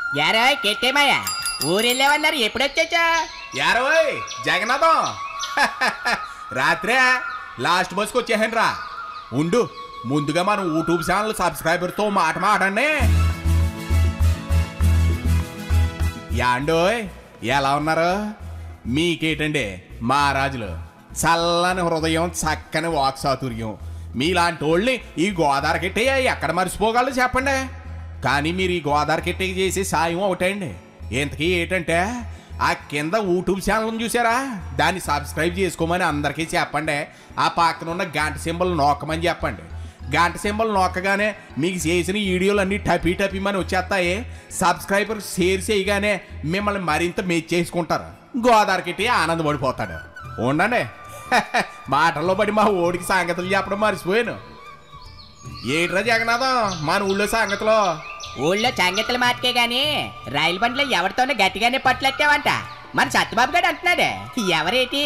arrow కెట్టేమయ్య ఊరెళ్ళేవన్నారు ఎప్పుడొచ్చా యారోయ్ Jagannatham రాత్రే last బస్కి వచ్చేసాను రా ఉండు ముందుగా మనం యూట్యూబ్ ఛానల్ సబ్స్క్రైబర్తో మాట మాడండి యాండోయ్ ఎలా ఉన్నారు మీకేటండి మహారాజులు చల్లని హృదయం చక్కని వాక్సాతుర్యం మీలాంటి వాళ్ళని ఈ గోదావరి కిట్టే ఎక్కడ మర్చిపోగలరు చెప్పండి కానీ మీరు ఈ గోదావరి కిట్టకి చేసే సాయం ఒకటండి ఇంతకీ ఏంటంటే ఆ కింద యూట్యూబ్ ఛానల్ చూసారా దాన్ని సబ్స్క్రైబ్ చేసుకోమని అందరికీ చెప్పండి ఆ పక్కన ఉన్న గంట సింబల్ నొక్కమని చెప్పండి గంట సింబల్ నొక్కగానే మీకు చేసిన వీడియోలు అన్ని టపీ టపీమని వచ్చేస్తాయి సబ్స్క్రైబర్ షేర్ చేయగానే మిమ్మల్ని మరింత మెచ్చేసుకుంటారు గోదావరికి ఆనందపడిపోతాడు ఉండండి మాటల్లో పడి మా ఓడికి సంగతులు చెప్పడం మర్చిపోయాను ఏట్రా జగన్నాథం మన ఊళ్ళో సంగతిలో ఊళ్ళో సంగతులు మాటకే గాని రైలు బండిలో ఎవరితోనో గట్టిగానే పట్లెట్టావంట మన సత్యబాబు గారు అంటున్నాడే ఎవరేటి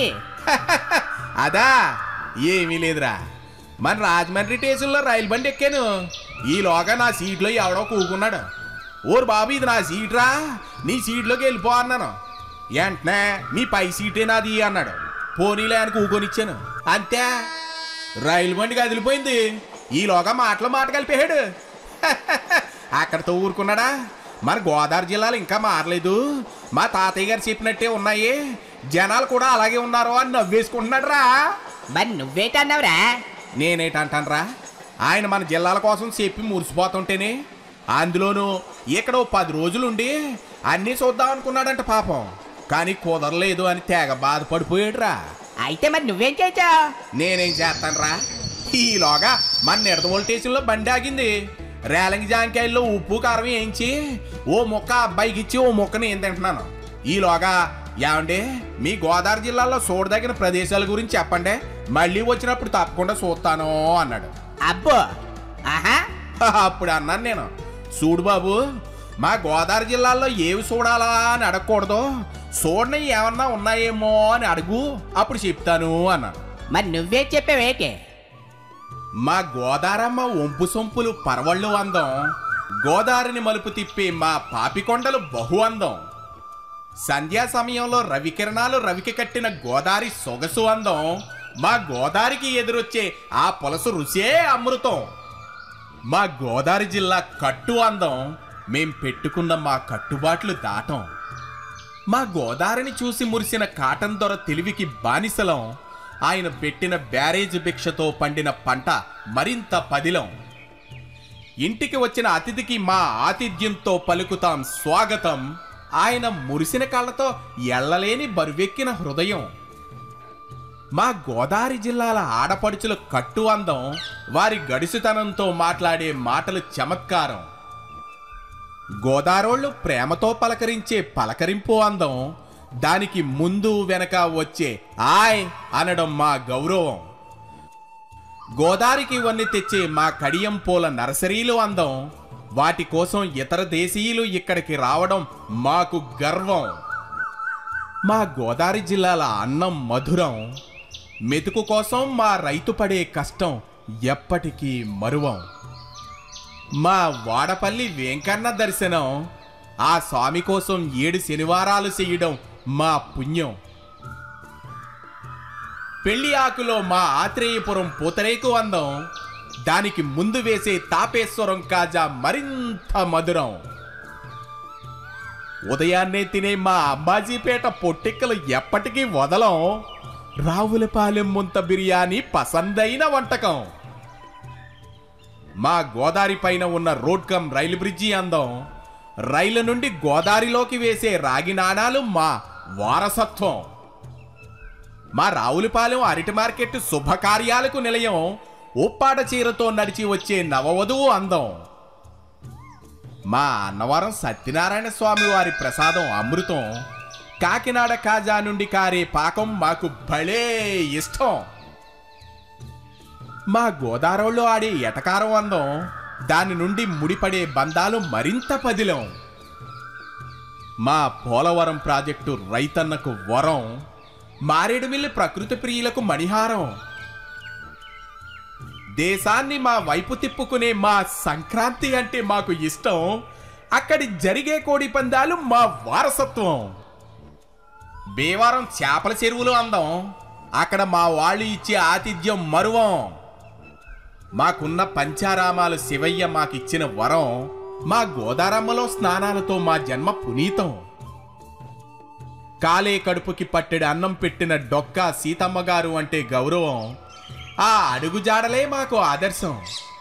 అదా ఏమీ లేదురా మన రాజమండ్రి స్టేషన్లో రైలు బండి ఎక్కాను ఈలోగా నా సీట్లో ఎవడో కూకున్నాడు ఓరు బాబు ఇది నా సీట్ రా నీ సీట్లోకి వెళ్ళిపో అన్నాను వెంటనే నీ పై సీటే నాది అన్నాడు పోనీలే అని కూకొనిచ్చాను అంతే రైలు బండి కదిలిపోయింది ఈలోగా మాటలు మాట కలిపేశాడు అక్కడితో ఊరుకున్నాడా మన గోదావరి జిల్లాలో ఇంకా మారలేదు మా తాతయ్య గారు చెప్పినట్టే ఉన్నాయి జనాలు కూడా అలాగే ఉన్నారు అని నవ్వేసుకుంటున్నాడు రా మరి నువ్వేటన్నావురా నేనేటంటానరా ఆయన మన జిల్లాల కోసం చెప్పి మురిసిపోతుంటేనే అందులోనూ ఇక్కడ ఓ పది రోజులుండి అన్నీ చూద్దాం అనుకున్నాడంట పాపం కానీ కుదరలేదు అని తెగ బాధపడిపోయాడురా అయితే మరి నువ్వేం చేసావు నేనేం చేస్తానురా ఈలోగా మన నిడద స్టేషన్లో బండి ఆగింది రేలంగి జాంకాయల్లో ఉప్పు కారం వేయించి ఓ ముక్క అబ్బాయికి ఇచ్చి ఓ ముక్క నేను తింటున్నాను ఈలోగా ఏమండి మీ గోదావరి జిల్లాలో చూడదగిన ప్రదేశాల గురించి చెప్పండి మళ్ళీ వచ్చినప్పుడు తప్పకుండా చూస్తాను అన్నాడు అబ్బో ఆహా అప్పుడు అన్నాను నేను చూడు బాబు మా గోదావరి జిల్లాలో ఏవి చూడాలా అని అడగకూడదు చూడని ఏమన్నా ఉన్నాయేమో అని అడుగు అప్పుడు చెప్తాను అన్నాడు మరి నువ్వే చెప్పావేటి మా గోదారమ్మ ఒంపు సొంపులు పరవళ్ళు అందం గోదారిని మలుపు తిప్పే మా పాపికొండలు బహు అందం సంధ్యా సమయంలో రవికిరణాలు రవికి కట్టిన గోదారి సొగసు అందం మా గోదారికి ఎదురొచ్చే ఆ పులసు రుచే అమృతం మా గోదావరి జిల్లా కట్టు అందం మేం పెట్టుకున్న మా కట్టుబాట్లు దాటం మా గోదారిని చూసి మురిసిన కాటన్ దొర తెలివికి బానిసలం ఆయన పెట్టిన బ్యారేజ్ భిక్షతో పండిన పంట మరింత పదిలం ఇంటికి వచ్చిన అతిథికి మా ఆతిథ్యంతో పలుకుతాం స్వాగతం ఆయన మురిసిన కళ్ళతో ఎల్లలేని బరువెక్కిన హృదయం మా గోదావరి జిల్లాల ఆడపడుచుల కట్టు అందం వారి గడిసితనంతో మాట్లాడే మాటలు చమత్కారం గోదారోళ్ళు ప్రేమతో పలకరించే పలకరింపు అందం దానికి ముందు వెనక వచ్చే ఆయ్ అనడం మా గౌరవం గోదారికి వన్ని తెచ్చే మా కడియం పూల నర్సరీలు అందం వాటి కోసం ఇతర దేశీయులు ఇక్కడికి రావడం మాకు గర్వం మా గోదావరి జిల్లాల అన్నం మధురం మెతుకు కోసం మా రైతు పడే కష్టం ఎప్పటికీ మరువం మా వాడపల్లి వెంకన్న దర్శనం ఆ స్వామి కోసం ఏడు శనివారాలు చేయడం మా పుణ్యం పెళ్లి ఆకులో మా ఆత్రేయపురం పూతరేకు అందం దానికి ముందు వేసే తాపేశ్వరం కాజా మరింత మధురం ఉదయాన్నే తినే మా అంబాజీపేట పొట్టిక్కలు ఎప్పటికీ వదలం రావులపాలెం ముంత బిర్యానీ పసందైన వంటకం మా గోదావరి పైన ఉన్న రోడ్ కమ్ రైలు బ్రిడ్జి అందం రైలు నుండి గోదావరిలోకి వేసే రాగి నాణాలు మా వారసత్వం మా రావులపాలెం అరటి మార్కెట్ శుభకార్యాలకు నిలయం ఉప్పాడ చీరతో నడిచి వచ్చే నవవధువు అందం మా అన్నవరం సత్యనారాయణ స్వామి వారి ప్రసాదం అమృతం కాకినాడ కాజా నుండి కారే పాకం మాకు భలే ఇష్టం మా గోదావరిలో ఆడే ఎటకారం అందం దాని నుండి ముడిపడే బంధాలు మరింత పదిలం మా పోలవరం ప్రాజెక్టు రైతన్నకు వరం మారేడుమిల్లి ప్రకృతి ప్రియులకు మణిహారం దేశాన్ని మా వైపు తిప్పుకునే మా సంక్రాంతి అంటే మాకు ఇష్టం అక్కడి జరిగే కోడి పందాలు మా వారసత్వం బేవారం చేపల చెరువులు అందం అక్కడ మా వాళ్ళు ఇచ్చే ఆతిథ్యం మరువం మాకున్న పంచారామాలు శివయ్య మాకిచ్చిన వరం మా గోదారమ్మలో స్నానాలతో మా జన్మ పునీతం కాలే కడుపుకి పట్టెడు అన్నం పెట్టిన డొక్క సీతమ్మ గారు అంటే గౌరవం ఆ అడుగుజాడలే మాకు ఆదర్శం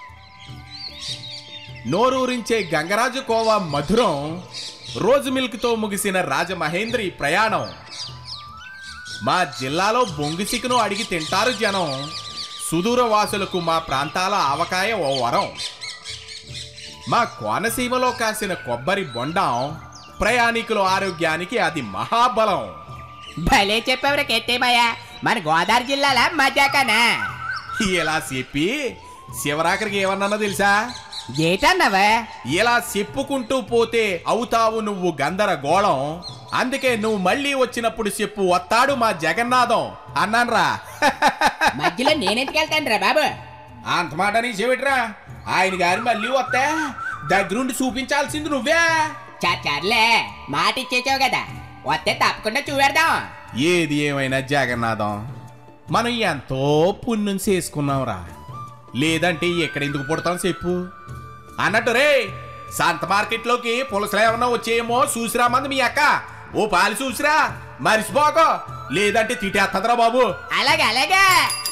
నోరూరించే గంగరాజు కోవా మధురం రోజు మిల్క్తో ముగిసిన రాజమహేంద్రి ప్రయాణం మా జిల్లాలో బొంగిసికను అడిగి తింటారు జనం సుదూర వాసులకు మా ప్రాంతాల ఆవకాయ ఓ వరం మా కోనసీమలో కాసిన కొబ్బరి బొండం ప్రయాణికుల ఆరోగ్యానికి అది మహాబలం భలే చెప్పావురా కెట్టేమయ్య మన గోదావరి జిల్లాల మజాకనా ఇలా చెప్పి శివరాఖరికి ఏమన్నా తెలుసా ఏటన్నావా ఇలా చెప్పుకుంటూ పోతే అవుతావు నువ్వు గందరగోళం అందుకే నువ్వు మళ్ళీ వచ్చినప్పుడు చెప్పు వత్తాడు మా జగన్నాథం అన్నాన్రా మధ్యలో నేనెందుకు వెళ్తాను రా బాబు అంత మాట నీ చెవిట్రా ఆయన గారి మళ్ళీ వస్తే దగ్గరుండి చూపించాల్సింది నువ్వే చర్లే మాట ఇచ్చేసావు కదా వస్తే తప్పకుండా చూపెడదాం ఏది ఏమైనా జగన్నాథం మనం ఎంతో పుణ్యం చేసుకున్నాంరా లేదంటే ఎక్కడెందుకు పుడతాం చెప్పు అన్నట్టు రే సంత మార్కెట్లోకి పులసలు ఏమన్నా వచ్చేయేమో చూసిరా మంది మీ అక్క ఓ పాలు చూసిరా మరిసిపోకో లేదంటే తిట్టేస్తుందిరా బాబు అలాగే అలాగే